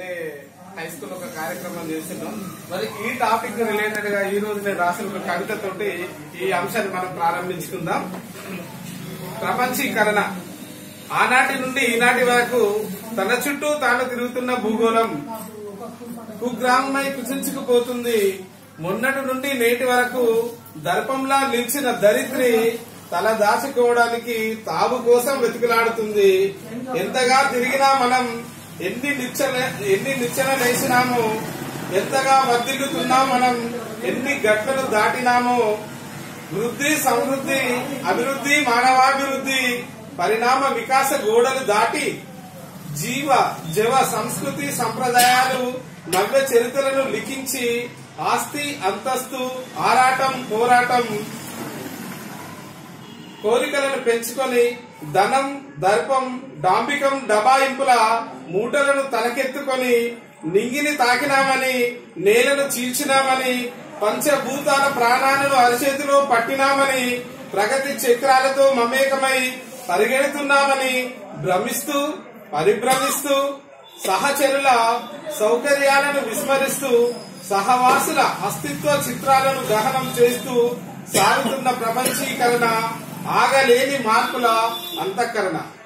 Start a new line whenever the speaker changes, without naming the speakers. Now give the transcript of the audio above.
వేరే high school ఒక కార్యక్రమం చేస్తున్నాం మరి ఈ టాపిక్ రిలేటెడ్ గా ఈ రోజు నేను రాసిన ఒక కవితతోటి ఈ అంశాన్ని మనం ప్రారంభించుకుందాం ప్రపంచీకరణ ఆనాటి నుండి ఈనాటి వరకు తన చుట్టూ తాను తిరుగుతున్న భూగోళం కుగ్రామమై కుచించుకుపోతుంది మొన్నటి నుండి నేటి వరకు దర్పంలా నిలిచిన దరిద్రి తల దాచుకోవడానికి తావు కోసం వెతుకులాడుతుంది ఎంతగా తిరిగినా మనం ఎన్ని నిచ్చెన ఎన్ని నిచ్చెన వేసినామో ఎంతగా వర్ధిల్లుతున్నాం మనం ఎన్ని గట్లను దాటినామో వృద్ధి సమృద్ధి అభివృద్ధి మానవాభివృద్ధి పరిణామ వికాస గోడలు దాటి జీవ జవ సంస్కృతి సంప్రదాయాలు నవ్య చరిత్రలను లిఖించి ఆస్తి అంతస్తు ఆరాటం పోరాటం కోరికలను పెంచుకొని ధనం దర్పం డాంబికం డబాయింపుల మూటలను తలకెత్తుకొని నింగిని తాకినామని నేలను చీల్చినామని పంచభూతాల ప్రాణాలను అరచేతిలో పట్టినామని ప్రగతి చక్రాలతో మమేకమై పరిగెడుతున్నామని భ్రమిస్తూ పరిభ్రమిస్తూ సహచరుల సౌకర్యాలను విస్మరిస్తూ సహవాసుల అస్తిత్వ చిత్రాలను దహనం చేస్తూ సాగుతున్న ప్రపంచీకరణ ఆగలేని మార్పుల అంతఃకరణ